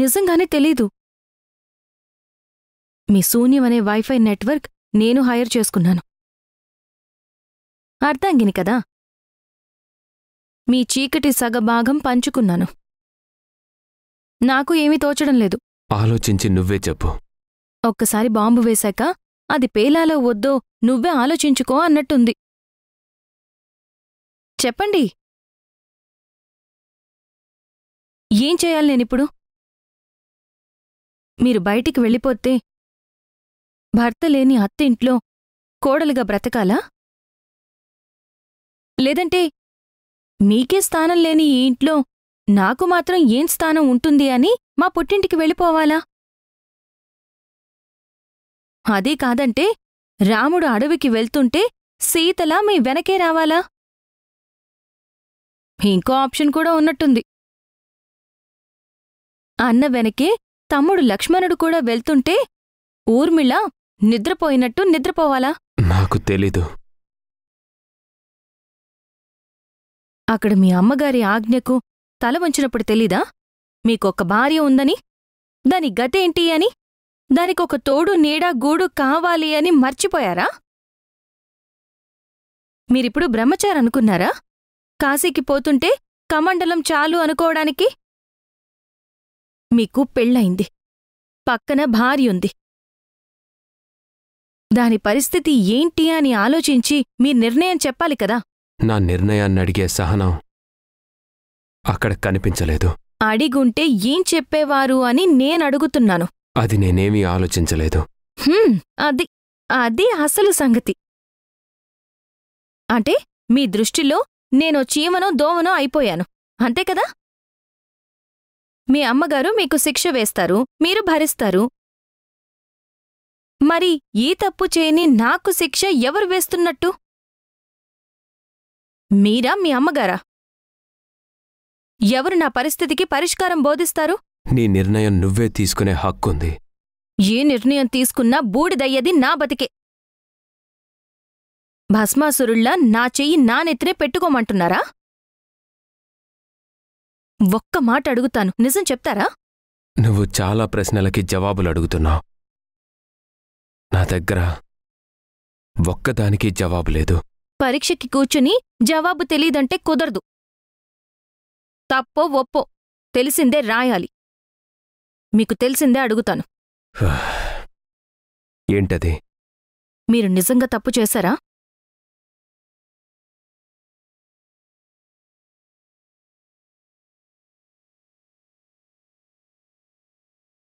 నిజంగానే తెలీదు మీ శూన్యం అనే వైఫై నెట్వర్క్ నేను హైర్ చేసుకున్నాను అర్థంగిని కదా మీ చీకటి సగభాగం పంచుకున్నాను నాకు ఏమీ తోచడం లేదు ఆలోచించి నువ్వే చెప్పు ఒక్కసారి బాంబు వేశాక అది పేలాలో వద్దో నువ్వే ఆలోచించుకో అన్నట్టుంది చెప్పండి ఏం చేయాలి నేనిప్పుడు మీరు బయటికి వెళ్ళిపోతే భర్త లేని అత్తింట్లో కోడలుగా బ్రతకాలా లేదంటే మీకే స్థానం లేని ఈ ఇంట్లో నాకు మాత్రం ఏం స్థానం ఉంటుంది అని మా పుట్టింటికి వెళ్ళిపోవాలా అదీ కాదంటే రాముడు అడవికి వెళ్తుంటే సీతలా మీ వెనకే రావాలా ఇంకో ఆప్షన్ కూడా ఉన్నట్టుంది అన్న వెనకే తమ్ముడు లక్ష్మణుడు కూడా వెళ్తుంటే ఊర్మిళ నిద్రపోయినట్టు నిద్రపోవాలా నాకు తెలీదు అక్కడ మీ అమ్మగారి ఆజ్ఞకు తల వంచినప్పుడు తెలీదా మీకొక భార్య ఉందని దాని గతేంటి అని దానికొక తోడు నీడ గూడు కావాలి అని మర్చిపోయారా మీరిప్పుడు బ్రహ్మచారనుకున్నారా కాశీకి పోతుంటే కమండలం చాలు అనుకోవడానికి మీకు పెళ్ళయింది పక్కన భార్యుంది దాని పరిస్థితి ఏంటి అని ఆలోచించి మీ నిర్ణయం చెప్పాలి కదా నా నిర్ణయాన్ని అడిగే సహనం అక్కడ కనిపించలేదు అడిగుంటే ఏం చెప్పేవారు అని నేనడుగుతున్నాను అది నేనేమీ ఆలోచించలేదు హ్మ్, అది అది అసలు సంగతి అంటే మీ దృష్టిలో నేను చీమనో దోమనో అయిపోయాను అంతే కదా మీ అమ్మగారు మీకు శిక్ష వేస్తారు మీరు భరిస్తారు మరి ఈ తప్పు చేయని నాకు శిక్ష ఎవరు వేస్తున్నట్టు మీరా మీ అమ్మగారా ఎవరు నా పరిస్థితికి పరిష్కారం బోధిస్తారు నీ నిర్ణయం నువ్వే తీసుకునే హక్కుంది ఏ నిర్ణయం తీసుకున్నా బూడిదయ్యది నా బతికే భస్మాసురుళ్ళ నా చెయ్యి నా నెత్తినే పెట్టుకోమంటున్నారా ఒక్క మాట అడుగుతాను నిజం చెప్తారా నువ్వు చాలా ప్రశ్నలకి జవాబులు అడుగుతున్నావు నా దగ్గర ఒక్కదానికి జవాబు లేదు పరీక్షకి కూర్చుని జవాబు తెలీదంటే కుదరదు తప్పో ఒప్పో తెలిసిందే రాయాలి మీకు తెలిసిందే అడుగుతాను ఏంటది మీరు నిజంగా తప్పు చేశారా